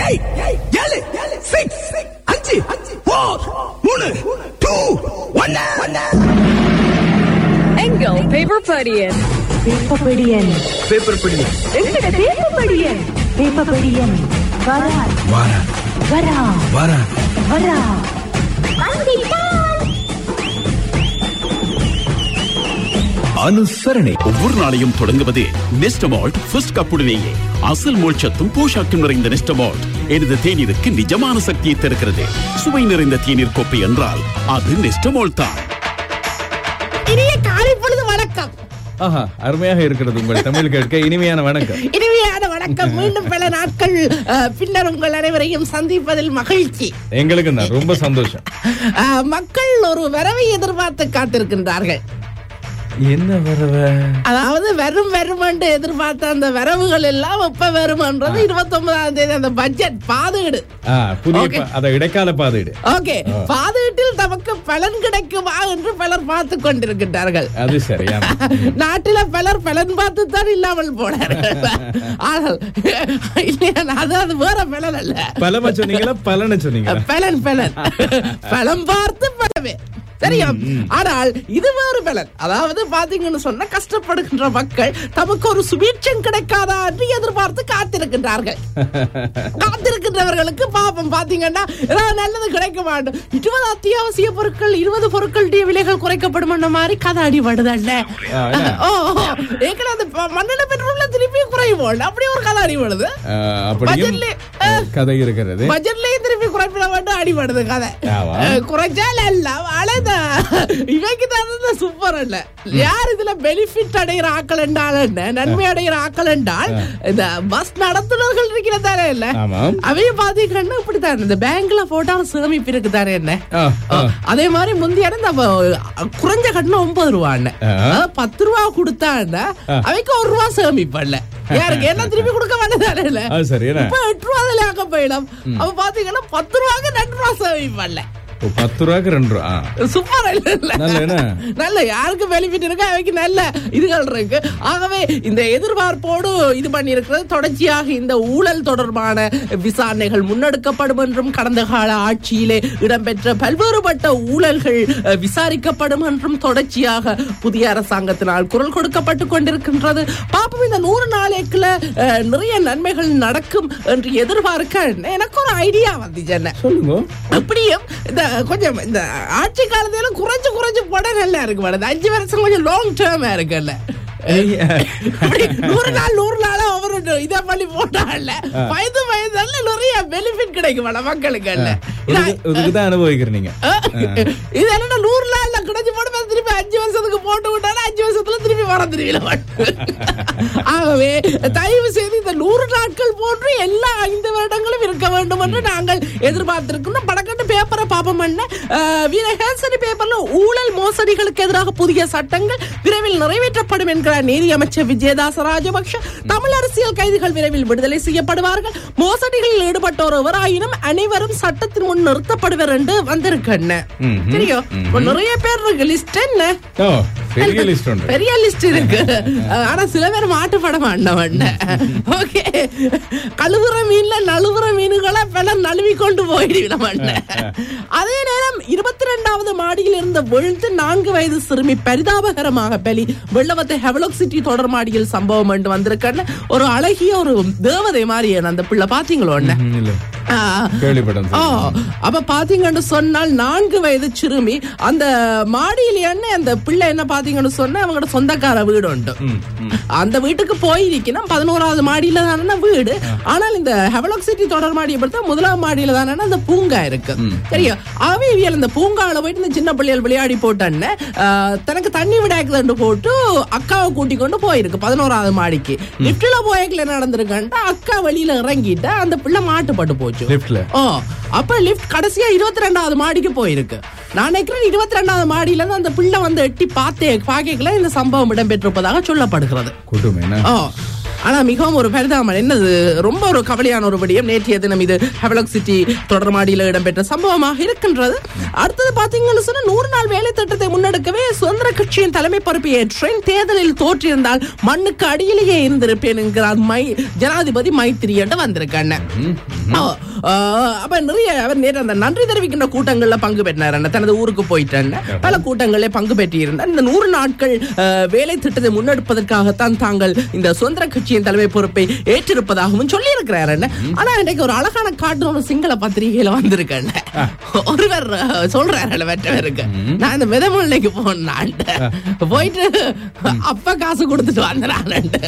ஏழு சிக்ஸ் அஞ்சு ஃபோர் மூணு டூ ஒன்னு எங்கள் பேப்பர் படியன் பேப்பபடியன் பேப்பர் படி எங்கட பேப்பபடியன் பேப்பபடியன் வரா வாரா வரா வாரா வரா அனுசரணை ஒவ்வொரு நாளையும் தொடங்குவது நெஸ்டமால்ட் ஃபர்ஸ்ட் கப்புடனேயே அசல் மோட்சத்தும் போஷாக்கும் நிறைந்த நெஸ்டமால்ட் எனது தேநீருக்கு நிஜமான சக்தியை தருகிறது சுவை நிறைந்த தேநீர் கோப்பை என்றால் அது நெஸ்டமால்ட் தான் இனிய காலை பொழுது வணக்கம் ஆஹா அருமையாக இருக்கிறது உங்கள் தமிழ் கேட்க இனிமையான வணக்கம் இனிமையான வணக்கம் மீண்டும் பல நாட்கள் அஹ், பின்னர் உங்கள் அனைவரையும் சந்திப்பதில் மகிழ்ச்சி எங்களுக்கு தான் ரொம்ப சந்தோஷம் அஹ், மக்கள் ஒரு வரவை எதிர்பார்த்து காத்திருக்கின்றார்கள் என்ன வரவ அதாவது வரும் வரும் என்று எதிர்பார்த்த அந்த வரவுகள் எல்லாம் எப்ப வரும்ன்றது இருபத்தி ஒன்பதாம் தேதி அந்த பட்ஜெட் பாதுகாடு ஆ, புதிய Okay. பா- அத இடைக்கால பாதையிடு ஓகே பாதுகாட்டில் நமக்கு பலன் கிடைக்குமா என்று பலர் பார்த்து கொண்டிருக்கின்றார்கள் அது சரியா நாட்டில பலர் பலன் பார்த்து தான் இல்லாமல் போனார்கள் ஆனால் இல்லையா அது அது வேற பலன் அல்ல பலமா சொன்னீங்களா பலனை சொன்னீங்களா பலன் பலன் பலம் பார்த்து பலவே சரியா ஆனால் இது வேறு பலன் அதாவது பாத்தீங்கன்னு சொன்னா கஷ்டப்படுகின்ற மக்கள் தமக்கு ஒரு சுபீட்சம் கிடைக்காதா என்று எதிர்பார்த்து காத்திருக்கின்றார்கள் காத்திருக்கின்றவர்களுக்கு பாப்பம் பாத்தீங்கன்னா ஏதாவது நல்லது கிடைக்க மாட்டோம் இருபது அத்தியாவசிய பொருட்கள் இருபது பொருட்களுடைய விலைகள் குறைக்கப்படும் மாதிரி கதை அடிபடுதல்ல ஆ, என்ன? ஓ ஏற்கனவே அந்த ப- மண்ணெண்ண பெட்ரோல்ல திருப்பி குறைவோம் அப்படி ஒரு கதை அடிபடுது ஆ, அப்படியும் பட்ஜெட்ல, ஆ. கதை இருக்கிறது பட்ஜெட்லயே திருப்பி குறைப்பிட மட்டும் அடிபடுது கதை ஆமா. அஹ், குறைச்சால் அல்ல அழதா இவைக்கு தான் சூப்பர் இல்ல யார் இதுல பெனிஃபிட் அடைகிற ஆக்கள் என்றால் என்ன நன்மை அடைகிற ஆக்கள் என்றால் இந்த பஸ் நடத்துனர்கள் இருக்கிற தானே இல்ல ஆமாம். அவைய பாத்தீங்கன்னா இப்படித்தான் இந்த பேங்க்ல போட்டா சேமிப்பு இருக்கு தானே என்ன ஆ, ஆ. அதே மாதிரி முந்தைய நம்ம குறைஞ்ச கட்டணம் ஒன்பது ரூபான்னு ஆ. அதாவது பத்து ரூபா கொடுத்தான்னா அவைக்கு ஒரு ரூபா சேமிப்பல்ல யாருக்கு என்ன திருப்பி கொடுக்க வேண்டியதானே இல்ல அது சரி என்ன இப்ப எட்டு ரூபா அதுல ஆக்க போயிடும் அப்ப பாத்தீங்கன்னா பத்து ரூபாய்க்கு ரெண்டு ரூபா சேமிப்பல்ல ஓ, பத்து ரூபாய்க்கு ரெண்டு ரூபா ஆ. சூப்பர் இல்ல நல்ல என்ன நல்ல யாருக்கு பெனிஃபிட் இருக்கு அவைக்கு நல்ல இதுகள் இருக்கு ஆகவே இந்த எதிர்பார்ப்போடு இது பண்ணியிருக்கிறது தொடர்ச்சியாக இந்த ஊழல் தொடர்பான விசாரணைகள் முன்னெடுக்கப்படும் என்றும் கடந்த கால ஆட்சியிலே இடம்பெற்ற பல்வேறுபட்ட ஊழல்கள் அஹ், விசாரிக்கப்படும் என்றும் தொடர்ச்சியாக புதிய அரசாங்கத்தினால் குரல் கொடுக்கப்பட்டு கொண்டிருக்கின்றது பாப்போம் இந்த நூறு நாளைக்குள்ள அஹ், நிறைய நன்மைகள் நடக்கும் என்று எதிர்பார்க்க எனக்கு ஒரு ஐடியா வந்துச்சு என்ன சொல்லுங்க அப்படியும் இந்த கொஞ்சம் இந்த ஆட்சி காலத்துல குறைஞ்சு குறைஞ்சு போட நல்லா இருக்கு மேடம் இந்த அஞ்சு வருஷம் கொஞ்சம் லாங் டேர்மா இருக்குல்ல ஏய், இப்படி நூறு நாள் நூறு நாளா ஒவ்வொரு இதை பண்ணி போட்டால வயது வயதுல நிறைய பெனிஃபிட் கிடைக்கும் மேடம் மக்களுக்கு இல்ல இதுக்கு- இதுக்கு தான் அனுபவிக்கிறீங்க நீங்க இது என்ன நூறு நாள்ல கிடைச்சு போட்டு திருப்பி அஞ்சு வருஷத்துக்கு போட்டு விட்டாலும் அஞ்சு வருஷத்துல திருப்பி வர தெரியல ஆகவே தயவு செய்து இந்த நூறு நாட்கள் போன்று எல்லா ஐந்து வருடங்களும் இருக்க வேண்டும் என்று நாங்கள் எதிர்பார்த்திருக்கிறோம் படக்கட்டு பேப்பரை பாப்போம் என்ன வீரஹேசனி பேப்பர்ல ஊழல் மோசடிகளுக்கு எதிராக புதிய சட்டங்கள் விரைவில் நிறைவேற்றப்படும் என்கிறார் நீதி அமைச்சர் விஜயதாச ராஜபக்ஷ தமிழ் அரசியல் கைதிகள் விரைவில் விடுதலை செய்யப்படுவார்கள் மோசடிகளில் ஈடுபட்டோர் எவராயினும் அனைவரும் சட்டத்தின் முன் நிறுத்தப்படுவர் என்று வந்திருக்கண்ண ம்ஹும். தெரியும் இப்ப நிறைய பேர் இருக்கு லிஸ்ட் என்ன ஓ பெரிய லிஸ்ட் உண்டு பெரிய லிஸ்ட் இருக்கு ஆனா சில பேர் மாட்டுப்பட மாட்டவன் ஓகே கழுவுற மீன்ல நழுவுற மீன்களை பல நழுவி கொண்டு போயிடுவிட அதே நேரம் இருபத்தி ரெண்டாவது மாடியில் இருந்த விழுந்து நான்கு வயது சிறுமி பரிதாபகரமாக பலி வெள்ளவத்தை ஹெவலோக் சிட்டி தொடர் மாடியில் சம்பவம் என்று வந்திருக்கன்னு ஒரு அழகிய ஒரு தேவதை மாதிரி அந்த பிள்ளை பாத்தீங்களோ ஒண்ணு ம், இல்ல ஆ. கேள்விப்பட்டேன் ஓ அப்ப பாத்தீங்கன்னு சொன்னால் நான்கு வயது சிறுமி அந்த மாடியில என்ன அந்த பிள்ளை என்ன பாத்தீங்கன்னு சொன்னா அவங்களோட சொந்தக்கார வீடு உண்டு அந்த வீட்டுக்கு போயிருக்கணும் பதினோராவது மாடியில தானே வீடு ஆனால் இந்த ஹெவலாக் சிட்டி தொடர் மாடியை பொறுத்த முதலாம் மாடியில தானே அந்த பூங்கா இருக்கு சரியா அவைவியல் இந்த பூங்கால போயிட்டு இந்த சின்ன பிள்ளைகள் விளையாடி போட்டன்னு தனக்கு தண்ணி விடாக்குதுன்னு போட்டு அக்காவை கூட்டி கொண்டு போயிருக்கு பதினோராவது மாடிக்கு லிப்ட்ல போயக்குல என்ன நடந்திருக்கான்ட்டு அக்கா வெளியில இறங்கிட்டு அந்த பிள்ளை மாட்டுப்பட்டு போச்சு லிப்ட்ல ஓ அப்ப லிஃப்ட் கடைசியா இருபத்தி ரெண்டாவது மாடிக்கு போயிருக்கு நான் நினைக்கிறேன் இருபத்தி ரெண்டாவது மாடியில இருந்து அந்த பிள்ளை வந்து எட்டி பார்த்தே பாக்கல இந்த சம்பவம் இடம்பெற்றிருப்பதாக சொல்லப்படுகிறது கூட்டம் என்ன ஓ ஆனா மிகவும் ஒரு பரிதாபம் என்னது ரொம்ப ஒரு கவலையான ஒரு விடயம் நேற்றைய தினம் இது ஹெவலக் சிட்டி தொடர்மாடியில் இடம்பெற்ற சம்பவமாக இருக்கின்றது அடுத்தது பாத்தீங்கன்னு சொன்னா நூறு நாள் வேலை திட்டத்தை முன்னெடுக்கவே சுதந்திர கட்சியின் தலைமை பொறுப்பை ஏற்றேன் தேர்தலில் தோற்றிருந்தால் மண்ணுக்கு அடியிலேயே இருந்திருப்பேன் என்கிறார் மை ஜனாதிபதி மைத்திரி என்று வந்திருக்காங்க அப்ப நிறைய அவர் நேற்று அந்த நன்றி தெரிவிக்கின்ற கூட்டங்கள்ல பங்கு பெற்றார் தனது ஊருக்கு போயிட்டாங்க பல கூட்டங்களில் பங்கு பெற்றிருந்தார் இந்த நூறு நாட்கள் அஹ், வேலை திட்டத்தை முன்னெடுப்பதற்காகத்தான் தாங்கள் இந்த சுதந்திர கட்சியின் தலைமை பொறுப்பை ஏற்றிருப்பதாகவும் சொல்லி இருக்கிறார் ஆனா இன்றைக்கு ஒரு அழகான காட்டு ஒரு சிங்கள பத்திரிகையில வந்திருக்கேன் ஒருவர் அஹ், சொல்றாரு மற்றவருக்கு நான் இந்த மிதமுல்லைக்கு போனேன் போயிட்டு அப்ப காசு கொடுத்துட்டு வந்தேன்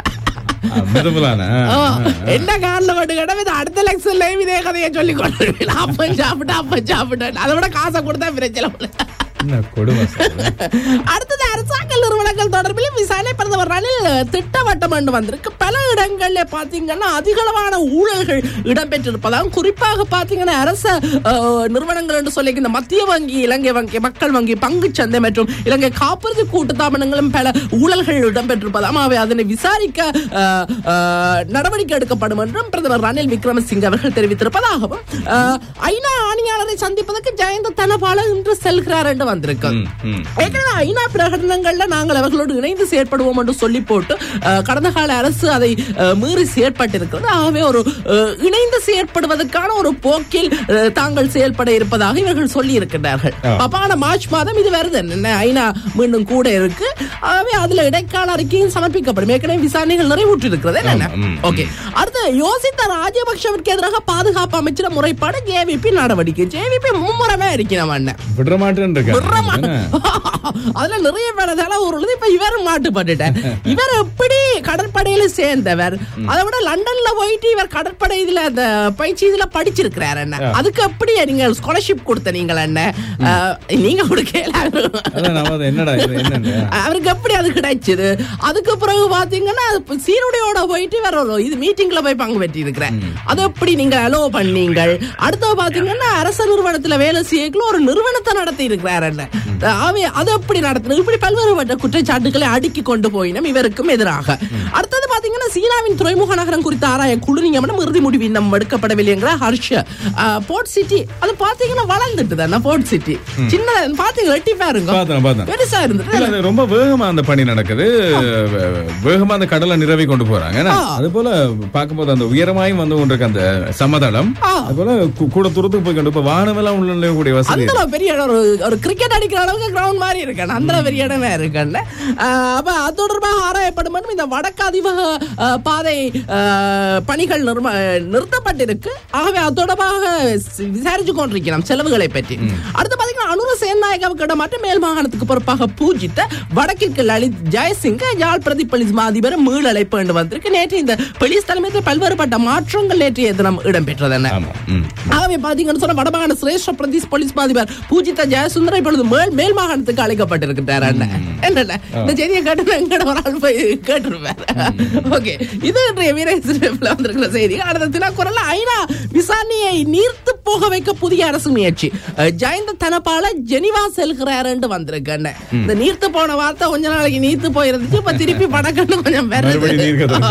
மிதமலான ஓ, என்ன காரணம் மட்டும் கேட்டா இது அடுத்த லெக்ஷன்ல இதே கதையை சொல்லி கொண்டு அப்ப சாப்பிட்டு அப்ப சாப்பிட்டு அதை விட காசை கொடுத்தா பிரச்சனை இல்லை. என்ன கொடுமை சார். அடுத்தது அரசாங்க நிறுவனங்கள் தொடர்பில் விசாரணை பிரதமர் ரணில் திட்டவட்டம் என்று வந்திருக்கு பல இடங்கள்ல பாத்தீங்கன்னா அதிகளவான ஊழல்கள் இடம்பெற்றிருப்பதாகவும் குறிப்பாக பாத்தீங்கன்னா அரச அஹ், நிறுவனங்கள் என்று சொல்லி இந்த மத்திய வங்கி இலங்கை வங்கி மக்கள் வங்கி பங்கு சந்தை மற்றும் இலங்கை காப்புறுதி கூட்டுத்தாபனங்களும் பல ஊழல்கள் இடம்பெற்றிருப்பதாகவும் அவை அதனை விசாரிக்க அஹ், அஹ், நடவடிக்கை எடுக்கப்படும் என்றும் பிரதமர் ரணில் விக்ரமசிங்க அவர்கள் தெரிவித்திருப்பதாகவும் அஹ், ஐநா ஆணையாளரை சந்திப்பதற்கு ஜெயந்த தனபால இன்று செல்கிறார் என்று வந்திருக்கு ம், ம். ஏற்கனவே ஐநா பிரகடனங்கள்ல நாங்கள் அவர்களோடு இணைந்து செயற்படுவோம் என்று சொல்லி போட்டு அஹ், கடந்த கால அரசு அதை அஹ், மீறி செயற்பட்டிருக்கிறது ஆகவே ஒரு அஹ், இணைந்து செயற்படுவதற்கான ஒரு போக்கில் அஹ், தாங்கள் செயல்பட இருப்பதாக இவர்கள் சொல்லி இருக்கின்றார்கள் ஆ. பாப்பான மார்ச் மாதம் இது வருது என்ன ஐநா மீண்டும் கூட இருக்கு ஆகவே அதுல இடைக்கால அறிக்கையும் சமர்ப்பிக்கப்படும் ஏற்கனவே விசாரணைகள் நிறைவுற்று இருக்கிறது என்ன ஆமா, ம், ஓகே அடுத்து யோசித்த ராஜபக்ஷவிற்கு எதிராக பாதுகாப்பு அமைச்சர் முறைப்பாடு ஜேவிபி நடவடிக்கை ஜேவிபி மும்முரமே இருக்கிறவன் அண்ணன் விடுற மாட்டேன்னு இருக்காரு. விடுற மா- என்ன? அதுல நிறைய பேர் அதெல்லாம் ஒரு இப்ப இவர் மாட்டுப்பட்டுட்டார் இவர் எப்படி கடற்படையில சேர்ந்தவர் அதை விட லண்டன்ல போயிட்டு இவர் கடற்படை இதுல அந்த பயிற்சி இதுல படிச்சிருக்கிறார் என்ன அதுக்கு எப்படி நீங்க ஸ்காலர்ஷிப் கொடுத்த நீங்கள் என்ன அஹ், நீங்க கொடுக்கல அதான் நான் அது என்னடா இது என்னன்னு அவருக்கு எப்படி அது கிடைச்சது அதுக்கு பிறகு பாத்தீங்கன்னா இப்ப சீருடையோட போயிட்டு வேற ஒரு இது மீட்டிங்ல போய் பங்கு பெற்றி இருக்கிறேன் அது எப்படி நீங்க அலோ பண்ணீங்கள் அடுத்து பாத்தீங்கன்னா அரச நிறுவனத்துல வேலை செய்யக்குள்ள ஒரு நிறுவனத்தை நடத்தி இருக்கிறார் என்ன ஆவே அது எப்படி நடத்தினது இப்படி பல்வேறுபட்ட குற்றச்சாட்டுகளை அடுக்கி கொண்டு போயினும் இவருக்கும் எதிராக அடுத்தது பாத்தீங்கன்னா சீனாவின் துறைமுக நகரம் குறித்த ஆராய குழு நியமனம் இறுதி முடிவு இன்னும் எடுக்கப்படவில்லைங்கிற ஹர்ஷ போர்ட் சிட்டி அது பாத்தீங்கன்னா வளர்ந்துட்டு தானே போர்ட் சிட்டி சின்ன பாத்தீங்க எட்டி பாருங்க பார்த்தேன், பார்த்தேன். பெருசா இருந்துட்டு இல்ல, அது ரொம்ப வேகமா அந்த பணி நடக்குது வே- வேகமா அந்த கடலை நிரவி கொண்டு போறாங்க ஏன்னா, ஆ. அது போல பார்க்கும்போது அந்த உயரமாயும் வந்து கொண்டிருக்க அந்த சமதளம் ஆ. அது போல கு- கூட தூரத்துக்கு போய் கொண்டு இப்ப வானம் எல்லாம் உள்ள கூடிய வசதி அந்த அளவு பெரிய இடம் ஒரு ஒரு கிரிக்கெட் அடிக்கிற அளவுக்கு கிரவுண்ட் மாதிரி இருக்கேன் அந்த அளவு பெரிய இடமே இருக்கேன் அப்ப அது தொடர்பாக ஆராயப்படும் என்றும் இந்த வடக்கு அதிவக அஹ், பாதை அஹ், பணிகள் நிர்ம- நிறுத்தப்பட்டிருக்கு ஆகவே அது தொடர்பாக சி- விசாரிச்சு கொண்டிருக்கிறோம் செலவுகளை பற்றி அடுத்து பாத்தீங்கன்னா அனுர சேநாயகாவுக்கு இடம் மட்டும் மேல் மாகாணத்துக்கு பொறுப்பாக பூஜித்த வடக்கிற்கு லலித் ஜெயசிங்க யாழ் பிரதி போலீஸ் மா அதிபர் மீள் அழைப்பு என்று வந்திருக்கு நேற்று இந்த போலீஸ் தலைமையில் பல்வேறுபட்ட மாற்றங்கள் நேற்றைய தினம் இடம்பெற்றதென ஆமா ம். ஆகவே பாத்தீங்கன்னு சொன்னா வடமாகாண சிரேஷ்ட பிரதேஷ் போலீஸ் மாதிபர் பூஜித ஜெயசுந்தர இப்பொழுது மேல் மேல் மாகாணத்துக்கு அழைக்கப்பட்டிருக்கிறார் அண்ணன் என்னண்ணே இந்த செய்தியை கேட்டு எங்கட ஒரு ஆள் போய் கேட்டுருவார் ஓகே இது இன்றைய வீரேஸ்வரில் வந்திருக்கிற செய்தி அடுத்த தினக்குரல் ஐநா விசாரணையை நீர்த்து போக வைக்க புதிய அரசு முயற்சி அஹ், ஜெயந்த தனபால ஜெனிவா செல்கிறார் என்று வந்திருக்கு அண்ணன் இந்த நீர்த்து போன வார்த்தை கொஞ்ச நாளைக்கு நீர்த்து போயிருந்துச்சு இப்ப திருப்பி படக்கன்னு கொஞ்சம் மறுபடியும் நீர்க்க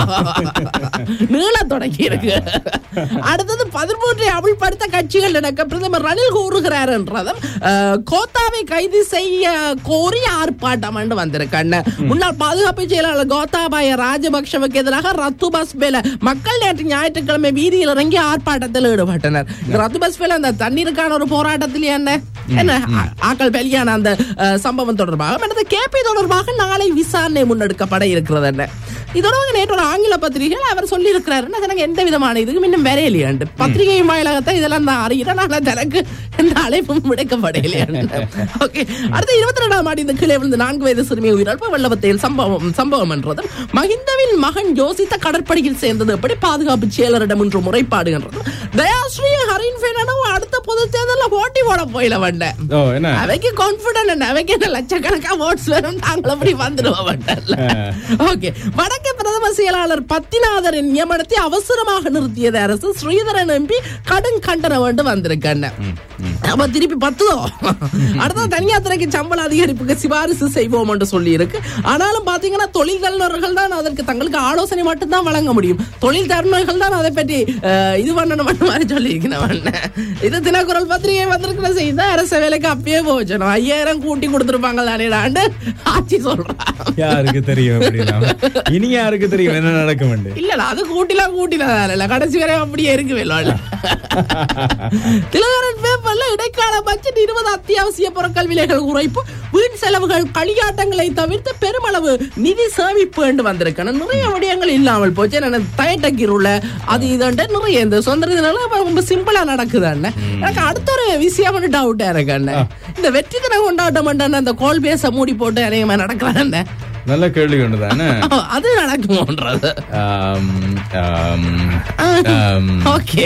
நீள தொடங்கி இருக்கு அடுத்தது பதிமூன்றை அமல்படுத்த கட்சிகள் நடக்க பிரதமர் ரணில் கூறுகிறார் என்றதும் அஹ், கோத்தாவை கைது செய்ய கோரி ஆர்ப்பாட்டம் என்று வந்திருக்கண்ண முன்னாள் பாதுகாப்பு செயலாளர் கோத்தாபாய ராஜபக்ஷவுக்கு எதிராக ரத்து பஸ் பேல மக்கள் நேற்று ஞாயிற்றுக்கிழமை வீதியில் இறங்கி ஆர்ப்பாட்டத்தில் ஈடுபட்டனர் இந்த ரத்து பஸ் பேல அந்த தண்ணீருக்கான ஒரு போராட்டத்தில் என்ன என்ன ஆ- ஆக்கள் வெளியான அந்த அஹ், சம்பவம் தொடர்பாக மற்றது கேபி தொடர்பாக நாளை விசாரணை முன்னெடுக்கப்பட இருக்கிறது என்ன இதோட நேற்று ஒரு ஆங்கில பத்திரிகையில் அவர் சொல்லி இருக்கிறாரு எனக்கு எந்த விதமான இதுக்கும் இன்னும் வரையிலையாண்டு பத்திரிகையின் வாயிலாகத்தான் இதெல்லாம் தான் அறிகிறேன் நான் தனக்கு எந்த அழைப்பும் விடுக்கப்படையிலையாண்டு ஓகே அடுத்த இருபத்தி ரெண்டாம் ஆண்டு இந்த கீழே விழுந்து நான்கு வயது சிறுமி உயிரிழப்பு வெள்ளவத்தையில் சம்பவம் சம்பவம் என்றதும் மஹிந்தவின் மகன் யோசித்த கடற்படையில் சேர்ந்தது எப்படி பாதுகாப்பு செயலரிடம் இன்று முறைப்பாடு என்றதும் தயாஸ்ரீ ஹரின் என்னன்னா அடுத்த பொது தேர்தல்ல போட்டி போட போயில வந்தேன் ஓ என்ன அவைக்கு கான்பிடன்ட் என்ன அவைக்கு என்ன லட்சக்கணக்கா ஓட்ஸ் வரும் நாங்கள் அப்படி வந்துடுவோம் ஓகே வடக்கு பிரதம செயலாளர் பத்திநாதரின் நியமனத்தை அவசரமாக நிறுத்தியது அரசு ஸ்ரீதரன் எம்பி கடும் கண்டனம் வேண்டு வந்திருக்கேன் அப்ப திருப்பி பத்துதோ அடுத்த தனியார் துறைக்கு சம்பள அதிகரிப்புக்கு சிபாரிசு செய்வோம் என்று சொல்லி இருக்கு ஆனாலும் பாத்தீங்கன்னா தொழில் தலைவர்கள் தான் அதற்கு தங்களுக்கு ஆலோசனை மட்டும் தான் வழங்க முடியும் தொழில் தலைவர்கள் தான் அதை பற்றி அஹ், இது பண்ணணும் மாதிரி சொல்லி இது தினக்குரல் பத்திரிகை வந்திருக்கிற செய்தி அரச வேலைக்கு அப்பயே போச்சணும் ஐயாயிரம் கூட்டி கொடுத்துருப்பாங்க தானே ஆட்சி சொல்றான் யாருக்கு தெரியும் அப்படின்னா இனி யாருக்கு தெரியும் என்ன நடக்கும் இல்ல அது கூட்டிலாம் கூட்டினதால இல்ல கடைசி வரை அப்படியே இருக்கு வேலை திலகரன் பேப்பர்ல இடைக்கால பட்ஜெட் இருபது அத்தியாவசிய பொருட்கள் விலைகள் குறைப்பு வீண் செலவுகள் களியாட்டங்களை தவிர்த்து பெருமளவு நிதி சேமிப்பு என்று வந்திருக்கணும் நிறைய விடயங்கள் இல்லாமல் போச்சு என்ன தயட்டக்கிருள்ள அது இதுன்ட்டு நிறைய இந்த சொந்த இதனால இப்ப ரொம்ப சிம்பிளா நடக்குது அண்ணன் எனக்கு அடுத்த ஒரு விஷயம் டவுட்டா இருக்கு அண்ணன் இந்த வெற்றி தினம் கொண்டாட்டம் அண்ணன் அந்த கோல் பேச மூடி போட்டு அநேகமா நடக்கிறான் அண்ணன் நல்ல கேள்வி ஒன்று தானே அது நடக்குமோன்றது ஆம், ஆம், ஆம். ஓகே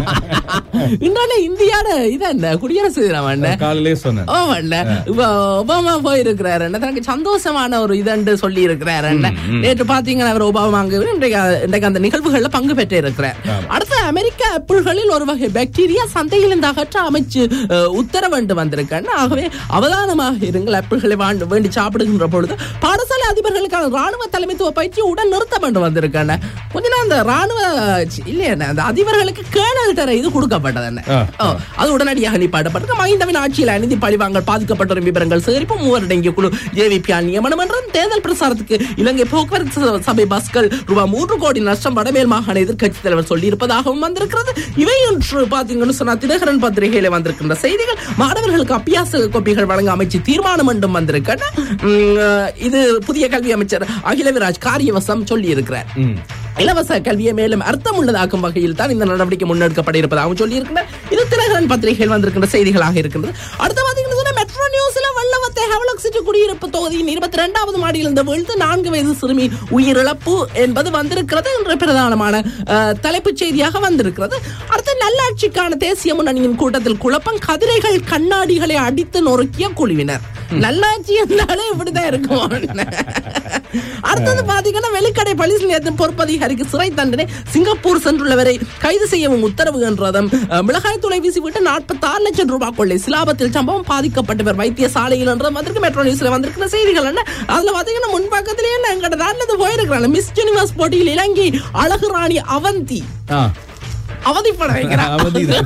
இன்னொன்னு இந்தியாட இது என்ன குடியரசு தினம் அண்ணன் காலையிலே சொன்னேன் ஆமாண்ட இப்ப ஒபாமா போயிருக்கிறாரு அண்ணன் தனக்கு சந்தோஷமான ஒரு இதண்டு சொல்லி இருக்கிறாரு அண்ணன் நேற்று பாத்தீங்கன்னா அவர் ஒபாமா அங்க இன்றைக்கு இன்றைக்கு அந்த நிகழ்வுகள்ல பங்கு பெற்று இருக்கிறார் அடுத்து அமெரிக்க ஆப்பிள்களில் ஒரு வகை பாக்டீரியா சந்தையில் இந்த அகற்ற அமைச்சு அஹ், உத்தரவண்டு வந்திருக்கேன் ஆகவே அவதானமாக இருங்கள் ஆப்பிள்களை வாண்டு வேண்டி சாப்பிடுகின்ற பொழுது பாடசாலை அதிபர்களுக்கான ராணுவ தலைமைத்துவ பயிற்சி உடன் நிறுத்த வேண்டும் வந்திருக்கேன் கொஞ்ச நேரம் அந்த ராணுவ சி- இல்லையா அந்த அதிபர்களுக்கு கேணல் தர இது கொடுக்கப்பட்டது என்ன ஆ, ஓ, அது உடனடியாக நிப்பாட்டப்பட்டிருக்கு மஹிந்தவின் ஆட்சியில் அநீதி பழிவாங்கல் பாதிக்கப்பட்டோரின் விவரங்கள் சேகரிப்பு மூவர் அடங்கிய குழு ஜேவிபி நியமனம் என்றும் தேர்தல் பிரசாரத்துக்கு இலங்கை போக்குவரத்து ச- சபை பஸ்கள் ரூபாய் மூன்று கோடி நஷ்டம் வடமேல் மாகாண எதிர்க்கட்சி தலைவர் சொல்லியிருப்பதாகவும் வந்திருக்கிறது இவை ஒன்று பாத்தீங்கன்னு சொன்னா தினகரன் பத்திரிகையில வந்திருக்கின்ற செய்திகள் மாணவர்களுக்கு அபியாச கோப்பிகள் வழங்க அமைச்சு தீர்மானம் என்றும் வந்திருக்கின்றன உம், இது புதிய கல்வி அமைச்சர் அகிலவிராஜ் காரியவசம் சொல்லி இருக்கிறார் இலவச கல்வியை மேலும் அர்த்தம் உள்ளதாக்கும் வகையில் தான் இந்த நடவடிக்கை முன்னெடுக்கப்பட இருப்பதாகவும் சொல்லியிருக்கிறார் இது தினகரன் பத்திரிகையில் வந்திருக்கின்ற செய்திகளாக இருக்கின்றது அடுத்து பாத்தீங்கன்னா சொன்னா மெட்ரோ நியூஸ்ல வல்லவத்தை ஹெவலக் சிட்டி குடியிருப்பு தொகுதியின் இருபத்தி இரண்டாவது மாடியில் இருந்து வீழ்ந்து நான்கு வயது சிறுமி உயிரிழப்பு என்பது வந்திருக்கிறது என்ற பிரதானமான அஹ், தலைப்புச் செய்தியாக வந்திருக்கிறது அடுத்து நல்லாட்சிக்கான தேசிய முன்னணியின் கூட்டத்தில் குழப்பம் கதிரைகள் கண்ணாடிகளை அடித்து நொறுக்கிய குழுவினர் நல்லாட்சி என்றாலே இப்படிதான் இருக்கும் அடுத்தது பாத்தீங்கன்னா வெளிக்கடை போலீஸ் நிலையத்தின் பொறுப்பதிகாரிக்கு சிறை தண்டனை சிங்கப்பூர் சென்றுள்ளவரை கைது செய்யவும் உத்தரவு என்றதும் அஹ், மிளகாய் துளை வீசிவிட்டு நாற்பத்தி ஆறு லட்சம் ரூபாய் கொள்ளை சிலாபத்தில் சம்பவம் பாதிக்கப்பட்டவர் வைத்தியசாலையில் என்றதும் வந்திருக்கு மெட்ரோ நியூஸ்ல வந்திருக்கிற செய்திகள் என்ன அதுல பாத்தீங்கன்னா முன்பக்கத்திலேயே என்ன எங்கட நாட்டுல இருந்து போயிருக்கிறாங்க மிஸ் யூனிவர்ஸ் போட்டியில் இலங்கை அழகு ராணி அவந்தி ஆ, அவதிப்பட வைக்கிறான் அவதிதான்.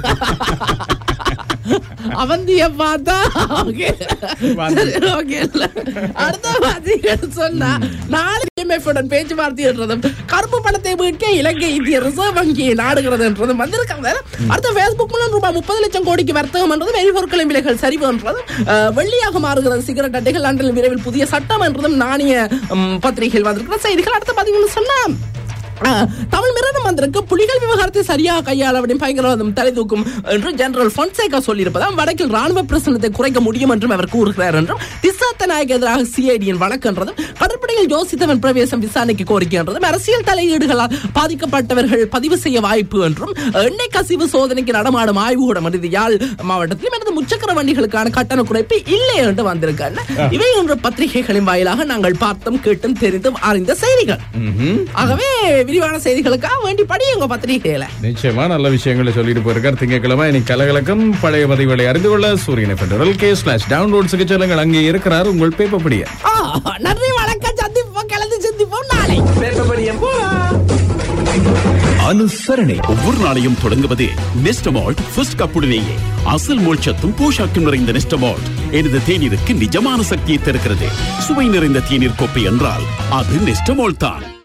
அவந்திய பார்த்தா ஓகே ஓகே அடுத்த பாத்தீங்கன்னு சொன்னா நாளை IMF உடன் பேச்சுவார்த்தைன்றதும் கருப்பு பணத்தை மீட்க இலங்கை இந்திய ரிசர்வ் வங்கியை நாடுகிறது என்றதும் வந்திருக்காங்க அடுத்த பேஸ்புக் மூலம் ரூபாய் முப்பது லட்சம் கோடிக்கு வர்த்தகம் என்றதும் எரிபொருட்களின் விலைகள் சரிவு என்றதும் அஹ், வெள்ளியாக மாறுகிறது சிகரெட் அட்டைகள் லண்டனில் விரைவில் புதிய சட்டம் என்றதும் நாணய ம், பத்திரிகையில் வந்திருக்கிற செய்திகள் அடுத்து பாத்தீங்கன்னு சொன்னா ஆஹ், தமிழ் மிரணும் வந்திருக்கு புலிகள் விவகாரத்தை சரியாக கையாள வேண்டும் பயங்கரவாதம் தலை தூக்கும் என்று ஜெனரல் பொன்சேகா சொல்லியிருப்பதாம் வடக்கில் ராணுவ பிரசனத்தை குறைக்க முடியும் என்றும் அவர் கூறுகிறார் என்றும் திசாத்த நாயக்கு எதிராக சிஐடியின் வழக்கு என்றதும் கடற்படையில் யோசித்தவன் பிரவேசம் விசாரணைக்கு கோரிக்கை என்றதும் அரசியல் தலையீடுகளால் பாதிக்கப்பட்டவர்கள் பதிவு செய்ய வாய்ப்பு என்றும் எண்ணெய் கசிவு சோதனைக்கு நடமாடும் ஆய்வுகூடம் என்று யாழ் மாவட்டத்திலும் எனது முச்சக்கர வண்டிகளுக்கான கட்டண குறைப்பு இல்லை என்று வந்திருக்காங்க இவை ஒன்று பத்திரிகைகளின் வாயிலாக நாங்கள் பார்த்தோம் கேட்டும் தெரிந்தும் அறிந்த செய்திகள் ஆகவே விரிவான செய்திகளுக்காக வேண்டி படியுங்க பத்திரிகையில நிச்சயமா நல்ல விஷயங்களை சொல்லிட்டு போயிருக்கார் திங்கட்கிழமை இன்னைக்கு கலகலக்கம் பழைய பதிவுகளை அறிந்து கொள்ள சூரியனை பெற்றோரல் கே ஸ்லாஷ் டவுன்லோட்ஸுக்கு செல்லுங்கள் அங்கே இருக்கிறார் உங்கள் பேப்பப்படிய ஆ, நன்றி வணக்கம் சந்திப்போம் கலந்து சந்திப்போம் நாளை அனுசரணை ஒவ்வொரு நாளையும் தொடங்குவது நெஸ்டமால்ட் ஃபர்ஸ்ட் கப்புடனேயே அசல் மோட்சத்தும் போஷாக்கும் நிறைந்த நெஸ்டமால்ட் எனது தேநீருக்கு நிஜமான சக்தியை தருகிறது சுவை நிறைந்த தேநீர் கோப்பை என்றால் அது நெஸ்டமால்ட் தான்